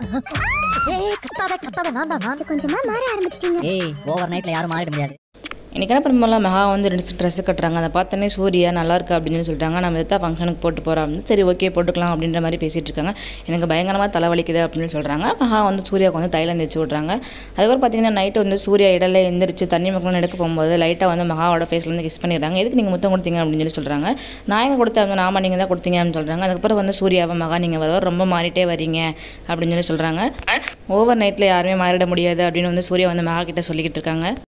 ஏய் கத்தாத கத்தாத நான் தான் நான் கொஞ்சமா மாற ஆரம்பிச்சிட்டீங்க ஏய் ஓவர் நைட்ல யாரும் மாறிட முடியாது இன்றைக்கி என்ன பண்ணும்போது மெகா வந்து ரெண்டு ட்ரெஸ் கட்டுறாங்க அதை பார்த்தோன்னே சூர்யா நல்லா இருக்கு அப்படின்னு சொல்லி சொல்லிட்டாங்க நம்ம எதா ஃபங்க்ஷனுக்கு போட்டு போகிறோம் அப்படின்னு சரி ஓகே போட்டுக்கலாம் அப்படின்ற மாதிரி பேசிகிட்டு இருக்காங்க எனக்கு பயங்கரமாக தலைவலிக்குது அப்படின்னு சொல்லி சொல்கிறாங்க மகா வந்து சூர்யாவுக்கு வந்து தைலம் தேய்ச்சி விட்றாங்க அதுக்கப்புறம் பார்த்தீங்கன்னா நைட்டு வந்து சூர்யா இடையில எந்திரிச்சு தண்ணி மக்களும் எடுக்க போகும்போது லைட்டாக வந்து மகாவோட ஃபேஸில் வந்து கிஸ் பண்ணிடுறாங்க எதுக்கு நீங்கள் முத்தம் கொடுத்தீங்க அப்படின்னு சொல்லி சொல்கிறாங்க நான் எங்கே கொடுத்தேன் நாம நீங்கள் தான் கொடுத்தீங்க அப்படின்னு சொல்கிறாங்க அதுக்கப்புறம் வந்து சூர்யாவை மகா நீங்கள் வர ரொம்ப மாறிட்டே வரீங்க அப்படின்னு சொல்லி சொல்கிறாங்க ஓவர் நைட்டில் யாருமே மாறிட முடியாது அப்படின்னு வந்து சூர்யா வந்து மகா கிட்ட சொல்லிக்கிட்டு இருக்காங்க